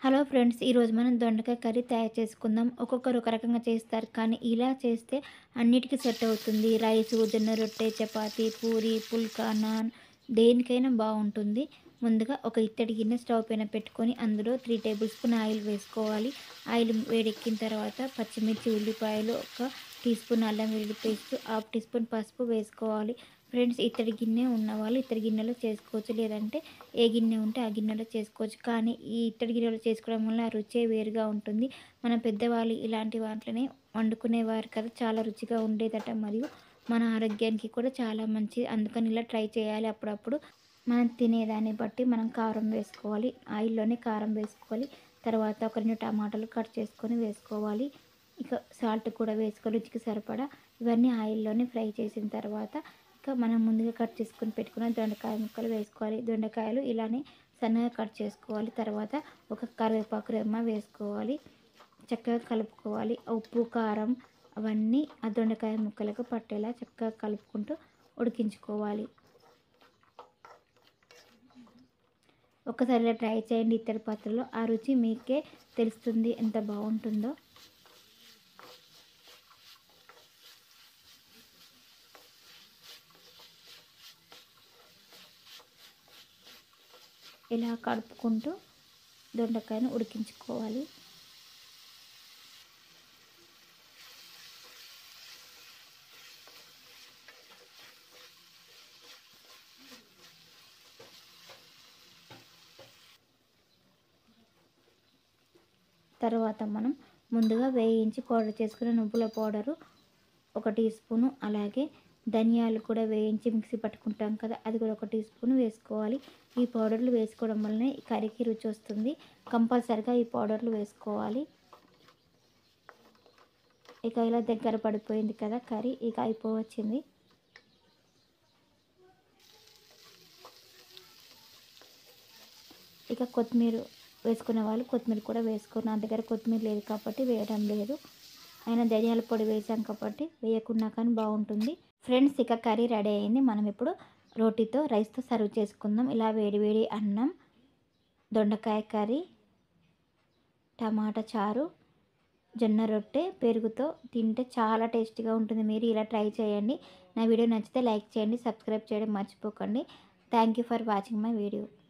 hello friends ఈరోజు మనం దొండకాయ కర్రీ తయారు చేసుకుందాం ఒక్కొక్కరు ఒక రకంగా చేస్తారు కానీ ఇలా చేస్తే అన్నిటికీ సెట్ అవుతుంది రైస్ జొన్న రొట్టె చపాతీ పూరి పుల్కా నాన్ దేనికైనా బాగుంటుంది ముందుగా ఒక ఇత్తడి గిన్నె స్టవ్ పైన పెట్టుకొని అందులో త్రీ టేబుల్ స్పూన్ ఆయిల్ వేసుకోవాలి ఆయిల్ వేడెక్కిన తర్వాత పచ్చిమిర్చి ఉల్లిపాయలు ఒక టీ స్పూన్ అల్లం వెల్లుల్లి పేస్ట్ హాఫ్ టీ స్పూన్ పసుపు వేసుకోవాలి ఫ్రెండ్స్ ఇత్తడి గిన్నె ఉన్న వాళ్ళు ఇత్తడి గిన్నెలో చేసుకోవచ్చు లేదంటే ఏ గిన్నె ఉంటే ఆ గిన్నెలో చేసుకోవచ్చు కానీ ఈ ఇత్తడి గిన్నెలో చేసుకోవడం వల్ల ఆ రుచే వేరుగా ఉంటుంది మన పెద్దవాళ్ళు ఇలాంటి వాటిని వండుకునేవారు కదా చాలా రుచిగా ఉండేదట మరియు మన ఆరోగ్యానికి కూడా చాలా మంచిది అందుకని ఇలా ట్రై చేయాలి అప్పుడప్పుడు మనం తినేదాన్ని బట్టి మనం కారం వేసుకోవాలి ఆయిల్లోనే కారం వేసుకోవాలి తర్వాత ఒక రెండు టమాటాలు కట్ చేసుకొని వేసుకోవాలి ఇక సాల్ట్ కూడా వేసుకోవాలి రుచికి సరిపడా ఇవన్నీ ఆయిల్లోనే ఫ్రై చేసిన తర్వాత ఇక మనం ముందుగా కట్ చేసుకొని పెట్టుకున్న దొండకాయ ముక్కలు వేసుకోవాలి దొండకాయలు ఇలానే సన్నగా కట్ చేసుకోవాలి తర్వాత ఒక కరివేపాకు రెమ్మ వేసుకోవాలి చక్కగా కలుపుకోవాలి ఉప్పు కారం అవన్నీ ఆ దొండకాయ ముక్కలకు పట్టేలా చక్కగా కలుపుకుంటూ ఉడికించుకోవాలి ఒకసారి ట్రై చేయండి ఇతర పాత్రలో ఆ రుచి మీకే తెలుస్తుంది ఎంత బాగుంటుందో ఇలా కడుపుకుంటూ దొండకాయను ఉడికించుకోవాలి తర్వాత మనం ముందుగా వేయించి పౌడర్ చేసుకున్న నువ్వుల పౌడరు ఒక టీ స్పూను అలాగే ధనియాలు కూడా వేయించి మిక్సీ పట్టుకుంటాం కదా అది కూడా ఒక టీ స్పూన్ వేసుకోవాలి ఈ పౌడర్లు వేసుకోవడం వల్లనే ఈ కర్రీకి రుచి వస్తుంది కంపల్సరిగా ఈ పౌడర్లు వేసుకోవాలి ఇక ఇలా దగ్గర పడిపోయింది కదా కర్రీ ఇక అయిపోవచ్చింది ఇక కొత్తిమీర వేసుకునే వాళ్ళు కొత్తిమీర కూడా వేసుకోరు నా దగ్గర కొత్తిమీర లేదు కాబట్టి వేయడం లేదు అయినా ధనియాల పొడి వేసాం కాబట్టి వేయకున్నా కానీ బాగుంటుంది ఫ్రెండ్స్ ఇక కర్రీ రెడీ అయింది మనం ఇప్పుడు రోటీతో రైస్తో సర్వ్ చేసుకుందాం ఇలా వేడివేడి అన్నం దొండకాయ కర్రీ టమాటా చారు జొన్న రొట్టె పెరుగుతో తింటే చాలా టేస్టీగా ఉంటుంది మీరు ఇలా ట్రై చేయండి నా వీడియో నచ్చితే లైక్ చేయండి సబ్స్క్రైబ్ చేయడం మర్చిపోకండి thank you for watching my video